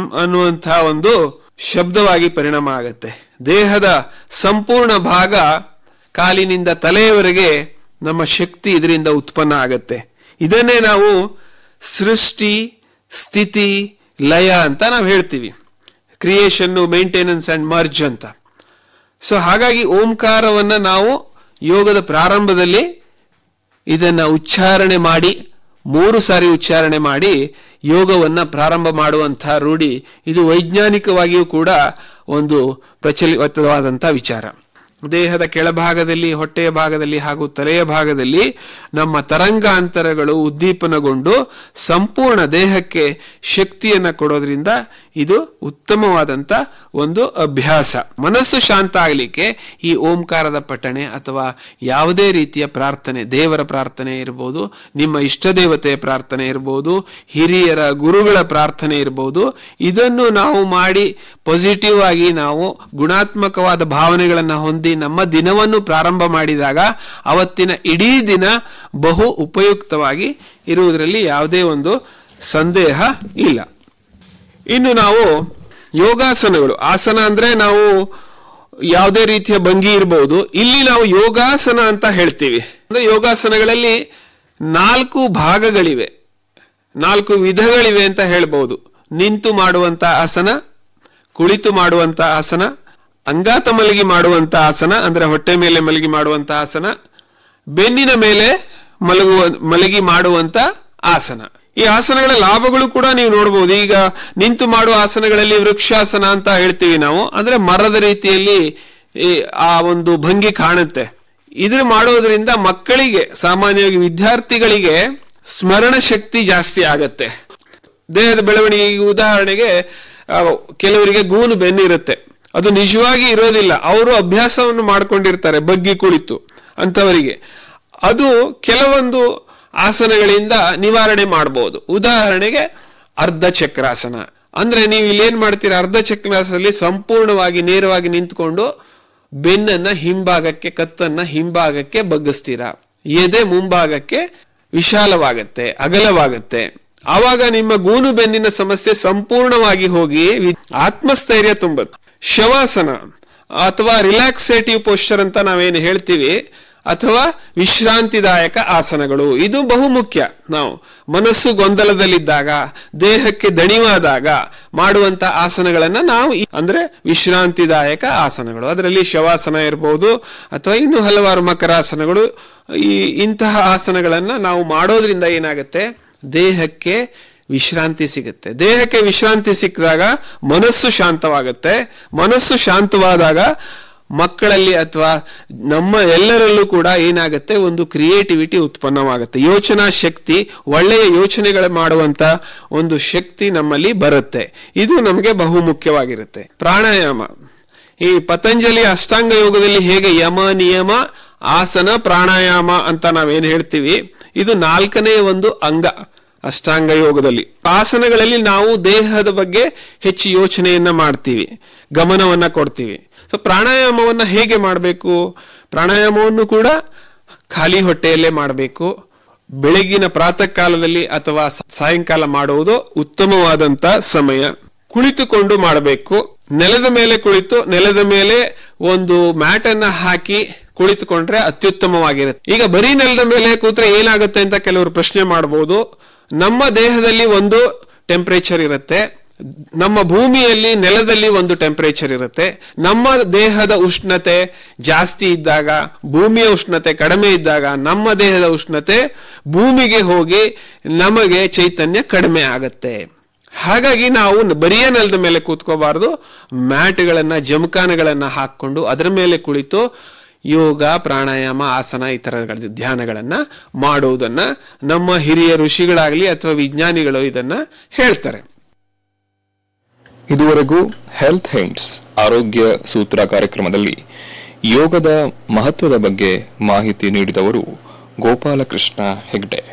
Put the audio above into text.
ಅನ್ನುವಂಥ ಒಂದು ಶಬ್ದವಾಗಿ ಪರಿಣಾಮ ಆಗುತ್ತೆ ದೇಹದ ಸಂಪೂರ್ಣ ಭಾಗ ಕಾಲಿನಿಂದ ತಲೆಯವರೆಗೆ ನಮ್ಮ ಶಕ್ತಿ ಇದರಿಂದ ಉತ್ಪನ್ನ ಆಗತ್ತೆ ಇದನ್ನೇ ನಾವು ಸೃಷ್ಟಿ ಸ್ಥಿತಿ ಲಯ ಅಂತ ನಾವು ಹೇಳ್ತೀವಿ ಕ್ರಿಯೇಷನ್ನು ಮೇಂಟೆನೆನ್ಸ್ ಅಂಡ್ ಮರ್ಜ್ ಅಂತ ಸೊ ಹಾಗಾಗಿ ಓಂಕಾರವನ್ನ ನಾವು ಯೋಗದ ಪ್ರಾರಂಭದಲ್ಲಿ ಇದನ್ನ ಉಚ್ಚಾರಣೆ ಮಾಡಿ ಮೂರು ಸಾರಿ ಉಚ್ಚಾರಣೆ ಮಾಡಿ ಯೋಗವನ್ನ ಪ್ರಾರಂಭ ಮಾಡುವಂತಹ ರೂಢಿ ಇದು ವೈಜ್ಞಾನಿಕವಾಗಿಯೂ ಕೂಡ ಒಂದು ಪ್ರಚಲಿತವಾದಂತಹ ವಿಚಾರ ದೇಹದ ಕೆಳಭಾಗದಲ್ಲಿ ಹೊಟ್ಟೆಯ ಭಾಗದಲ್ಲಿ ಹಾಗೂ ತಲೆಯ ಭಾಗದಲ್ಲಿ ನಮ್ಮ ತರಂಗಾಂತರಗಳು ಉದ್ದೀಪನಗೊಂಡು ಸಂಪೂರ್ಣ ದೇಹಕ್ಕೆ ಶಕ್ತಿಯನ್ನ ಕೊಡೋದ್ರಿಂದ ಇದು ಉತ್ತಮವಾದಂತ ಒಂದು ಅಭ್ಯಾಸ ಮನಸ್ಸು ಶಾಂತ ಆಗಲಿಕ್ಕೆ ಈ ಓಂಕಾರದ ಪಠಣೆ ಅಥವಾ ಯಾವುದೇ ರೀತಿಯ ಪ್ರಾರ್ಥನೆ ದೇವರ ಪ್ರಾರ್ಥನೆ ಇರಬಹುದು ನಿಮ್ಮ ಇಷ್ಟ ದೇವತೆಯ ಪ್ರಾರ್ಥನೆ ಇರಬಹುದು ಹಿರಿಯರ ಗುರುಗಳ ಪ್ರಾರ್ಥನೆ ಇರಬಹುದು ಇದನ್ನು ನಾವು ಮಾಡಿ ಪಾಸಿಟಿವ್ ಆಗಿ ನಾವು ಗುಣಾತ್ಮಕವಾದ ಭಾವನೆಗಳನ್ನು ಹೊಂದಿ ನಮ್ಮ ದಿನವನ್ನು ಪ್ರಾರಂಭ ಮಾಡಿದಾಗ ಅವತ್ತಿನ ಇಡೀ ದಿನ ಬಹು ಉಪಯುಕ್ತವಾಗಿ ಇರುವುದರಲ್ಲಿ ಯಾವುದೇ ಒಂದು ಸಂದೇಹ ಇಲ್ಲ ಇನ್ನು ನಾವು ಯೋಗಾಸನಗಳು ಆಸನ ಅಂದ್ರೆ ನಾವು ಯಾವುದೇ ರೀತಿಯ ಭಂಗಿ ಇರಬಹುದು ಇಲ್ಲಿ ನಾವು ಯೋಗಾಸನ ಅಂತ ಹೇಳ್ತೀವಿ ಅಂದ್ರೆ ಯೋಗಾಸನಗಳಲ್ಲಿ ನಾಲ್ಕು ಭಾಗಗಳಿವೆ ನಾಲ್ಕು ವಿಧಗಳಿವೆ ಅಂತ ಹೇಳ್ಬಹುದು ನಿಂತು ಮಾಡುವಂತ ಆಸನ ಕುಳಿತು ಮಾಡುವಂತ ಆಸನ ಅಂಗಾತ ಮಲಗಿ ಮಾಡುವಂತ ಆಸನ ಅಂದ್ರೆ ಹೊಟ್ಟೆ ಮೇಲೆ ಮಲಗಿ ಮಾಡುವಂತ ಆಸನ ಬೆನ್ನಿನ ಮೇಲೆ ಮಲಗುವ ಮಲಗಿ ಮಾಡುವಂತ ಆಸನ ಈ ಆಸನಗಳ ಲಾಭಗಳು ಕೂಡ ನೀವು ನೋಡಬಹುದು ಈಗ ನಿಂತು ಮಾಡುವ ಆಸನಗಳಲ್ಲಿ ವೃಕ್ಷಾಸನ ಅಂತ ಹೇಳ್ತೀವಿ ನಾವು ಅಂದ್ರೆ ಮರದ ರೀತಿಯಲ್ಲಿ ಈ ಆ ಒಂದು ಭಂಗಿ ಕಾಣುತ್ತೆ ಇದ್ರ ಮಾಡೋದ್ರಿಂದ ಮಕ್ಕಳಿಗೆ ಸಾಮಾನ್ಯವಾಗಿ ವಿದ್ಯಾರ್ಥಿಗಳಿಗೆ ಸ್ಮರಣ ಶಕ್ತಿ ಜಾಸ್ತಿ ಆಗತ್ತೆ ದೇಹದ ಬೆಳವಣಿಗೆಗೆ ಉದಾಹರಣೆಗೆ ಆ, ಕೆಲವರಿಗೆ ಗೂನು ಬೆನ್ನಿರುತ್ತೆ ಅದು ನಿಜವಾಗಿ ಇರೋದಿಲ್ಲ ಅವರು ಅಭ್ಯಾಸವನ್ನು ಮಾಡ್ಕೊಂಡಿರ್ತಾರೆ ಬಗ್ಗಿ ಕುಳಿತು ಅಂತವರಿಗೆ ಅದು ಕೆಲವೊಂದು ಆಸನಗಳಿಂದ ನಿವಾರಣೆ ಮಾಡಬಹುದು ಉದಾಹರಣೆಗೆ ಅರ್ಧ ಚಕ್ರಾಸನ ಅಂದ್ರೆ ನೀವು ಇಲ್ಲಿ ಏನ್ ಮಾಡ್ತೀರಾ ಅರ್ಧ ಚಕ್ರಾಸನದಲ್ಲಿ ಸಂಪೂರ್ಣವಾಗಿ ನೇರವಾಗಿ ನಿಂತ್ಕೊಂಡು ಬೆನ್ನನ್ನ ಹಿಂಭಾಗಕ್ಕೆ ಕತ್ತನ್ನ ಹಿಂಭಾಗಕ್ಕೆ ಬಗ್ಗಿಸ್ತೀರಾ ಎದೆ ಮುಂಭಾಗಕ್ಕೆ ವಿಶಾಲವಾಗತ್ತೆ ಅಗಲವಾಗತ್ತೆ ಆವಾಗ ನಿಮ್ಮ ಗೂನು ಬೆನ್ನಿನ ಸಮಸ್ಯೆ ಸಂಪೂರ್ಣವಾಗಿ ಹೋಗಿ ವಿ- ಆತ್ಮಸ್ಥೈರ್ಯ ತುಂಬುತ್ತೆ ಶವಾಸನ ಅಥವಾ ರಿಲ್ಯಾಕ್ಸೇಟಿವ್ ಪೋಸ್ಚರ್ ಅಂತ ನಾವೇನು ಹೇಳ್ತೀವಿ ಅಥವಾ ವಿಶ್ರಾಂತಿದಾಯಕ ಆಸನಗಳು ಇದು ಬಹು ಮುಖ್ಯ ನಾವು ಮನಸ್ಸು ಗೊಂದಲದಲ್ಲಿದ್ದಾಗ ದೇಹಕ್ಕೆ ದಣಿವಾದಾಗ ಮಾಡುವಂತ ಆಸನಗಳನ್ನ ನಾವು ಈ- ಅಂದ್ರೆ ವಿಶ್ರಾಂತಿದಾಯಕ ಆಸನಗಳು ಅದರಲ್ಲಿ ಶವಾಸನ ಇರಬಹುದು ಅಥವಾ ಇನ್ನು ಹಲವಾರು ಮಕರಾಸನಗಳು ಈ ಇಂತಹ ಆಸನಗಳನ್ನ ನಾವು ಮಾಡೋದ್ರಿಂದ ಏನಾಗುತ್ತೆ ದೇಹಕ್ಕೆ ವಿಶ್ರಾಂತಿ ಸಿಗುತ್ತೆ ದೇಹಕ್ಕೆ ವಿಶ್ರಾಂತಿ ಸಿಕ್ಕಿದಾಗ ಮನಸ್ಸು ಶಾಂತವಾಗುತ್ತೆ ಮನಸ್ಸು ಶಾಂತವಾದಾಗ ಮಕ್ಕಳಲ್ಲಿ ಅಥವಾ ನಮ್ಮ ಎಲ್ಲರಲ್ಲೂ ಕೂಡ ಏನಾಗುತ್ತೆ ಒಂದು ಕ್ರಿಯೇಟಿವಿಟಿ ಉತ್ಪನ್ನವಾಗುತ್ತೆ ಯೋಚನಾ ಶಕ್ತಿ ಒಳ್ಳೆಯ ಯೋಚನೆಗಳು ಮಾಡುವಂತ ಒಂದು ಶಕ್ತಿ ನಮ್ಮಲ್ಲಿ ಬರುತ್ತೆ ಇದು ನಮಗೆ ಬಹು ಮುಖ್ಯವಾಗಿರುತ್ತೆ ಪ್ರಾಣಾಯಾಮ ಈ ಪತಂಜಲಿ ಅಷ್ಟಾಂಗ ಯೋಗದಲ್ಲಿ ಹೇಗೆ ಯಮ ನಿಯಮ ಆಸನ ಪ್ರಾಣಾಯಾಮ ಅಂತ ನಾವೇನು ಹೇಳ್ತೀವಿ ಇದು ನಾಲ್ಕನೇ ಒಂದು ಅಂಗ ಅಷ್ಟಾಂಗ ಯೋಗದಲ್ಲಿ ಆಸನಗಳಲ್ಲಿ ನಾವು ದೇಹದ ಬಗ್ಗೆ ಹೆಚ್ಚು ಯೋಚನೆಯನ್ನ ಮಾಡ್ತೀವಿ ಗಮನವನ್ನ ಕೊಡ್ತೀವಿ ಸೊ ಪ್ರಾಣಾಯಾಮವನ್ನ ಹೇಗೆ ಮಾಡಬೇಕು ಪ್ರಾಣಾಯಾಮವನ್ನು ಕೂಡ ಖಾಲಿ ಹೊಟ್ಟೆಯಲ್ಲೇ ಮಾಡಬೇಕು ಬೆಳಗಿನ ಪ್ರಾತಃ ಕಾಲದಲ್ಲಿ ಅಥವಾ ಸ- ಸಾಯಂಕಾಲ ಮಾಡುವುದು ಉತ್ತಮವಾದಂತ ಸಮಯ ಕುಳಿತುಕೊಂಡು ಮಾಡಬೇಕು ನೆಲದ ಮೇಲೆ ಕುಳಿತು ನೆಲದ ಮೇಲೆ ಒಂದು ಮ್ಯಾಟ್ ಅನ್ನ ಹಾಕಿ ಕುಳಿತುಕೊಂಡ್ರೆ ಅತ್ಯುತ್ತಮವಾಗಿರುತ್ತೆ ಈಗ ಬರೀ ನೆಲದ ಮೇಲೆ ಕೂತ್ರೆ ಏನಾಗುತ್ತೆ ಅಂತ ಕೆಲವರು ಪ್ರಶ್ನೆ ಮಾಡಬಹುದು ನಮ್ಮ ದೇಹದಲ್ಲಿ ಒಂದು ಟೆಂಪರೇಚರ್ ಇರುತ್ತೆ ನಮ್ಮ ಭೂಮಿಯಲ್ಲಿ ನೆಲದಲ್ಲಿ ಒಂದು ಟೆಂಪರೇಚರ್ ಇರುತ್ತೆ ನಮ್ಮ ದೇಹದ ಉಷ್ಣತೆ ಜಾಸ್ತಿ ಇದ್ದಾಗ ಭೂಮಿಯ ಉಷ್ಣತೆ ಕಡಿಮೆ ಇದ್ದಾಗ ನಮ್ಮ ದೇಹದ ಉಷ್ಣತೆ ಭೂಮಿಗೆ ಹೋಗಿ ನಮಗೆ ಚೈತನ್ಯ ಕಡಿಮೆ ಆಗತ್ತೆ ಹಾಗಾಗಿ ನಾವು ಬರಿಯ ನೆಲದ ಮೇಲೆ ಕೂತ್ಕೋಬಾರ್ದು ಮ್ಯಾಟ್ಗಳನ್ನ ಜಮಖಾನಗಳನ್ನ ಹಾಕೊಂಡು ಅದರ ಮೇಲೆ ಕುಳಿತು ಯೋಗ ಪ್ರಾಣಾಯಾಮ ಆಸನ ಇತರ ಧ್ಯಾನಗಳನ್ನ ಮಾಡುವುದನ್ನ ನಮ್ಮ ಹಿರಿಯ ಋಷಿಗಳಾಗ್ಲಿ ಅಥವಾ ವಿಜ್ಞಾನಿಗಳು ಇದನ್ನ ಹೇಳ್ತಾರೆ ಇದುವರೆಗೂ ಹೆಲ್ತ್ ಹಿಂಟ್ಸ್ ಆರೋಗ್ಯ ಸೂತ್ರ ಕಾರ್ಯಕ್ರಮದಲ್ಲಿ ಯೋಗದ ಮಹತ್ವದ ಬಗ್ಗೆ ಮಾಹಿತಿ ನೀಡಿದವರು ಗೋಪಾಲಕೃಷ್ಣ ಹೆಗ್ಡೆ